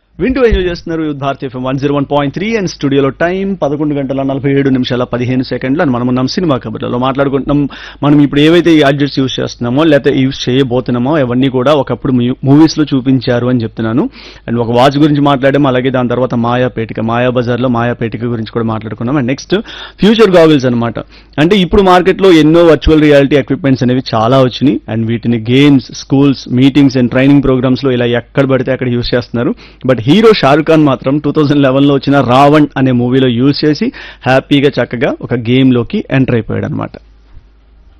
వింటూ ఎంజాయ్ చేస్తున్నారు youth Bharat FM one zero one point three and స్టూడియోలో టైం పదకొండు గంటల నలభై ఏడు నిమిషాల పదిహేను సెకండ్లు అని మనం ఉన్నాం సినిమా కబుర్లలో మాట్లాడుకుంటున్నాం మనం ఇప్పుడు ఏవైతే ఈ అడ్జెట్స్ యూస్ చేస్తున్నామో లేకపోతే యూస్ చేయబోతున్నామో అవన్నీ కూడా ఒకప్పుడు మూవీస్ లో చూపించారు అని చెప్తున్నాను అండ్ ఒక వాచ్ గురించి మాట్లాడాం అలాగే దాని తర్వాత మాయా పేటిక మాయా బజార్ లో మాయా పేటిక గురించి కూడా మాట్లాడుకున్నాం అండ్ నెక్స్ట్ ఫ్యూచర్ గాగుల్స్ అన్నమాట అంటే ఇప్పుడు మార్కెట్ లో ఎన్నో వర్చువల్ రియాలిటీ ఎక్విప్మెంట్స్ అనేవి చాలా వచ్చినాయి అండ్ వీటిని games schools meetings and training programmes లో ఇలా ఎక్కడ పడితే అక్కడ యూస్ చేస్తున్నారు బట్ హీరో షారుఖ్ ఖాన్ మాత్రం టూ థౌజండ్ లెవెన్ లో వచ్చిన రావణ్ అనే మూవీలో యూస్ చేసి హ్యాపీగా చక్కగా ఒక గేమ్ లోకి ఎంటర్ అయిపోయాడు అనమాట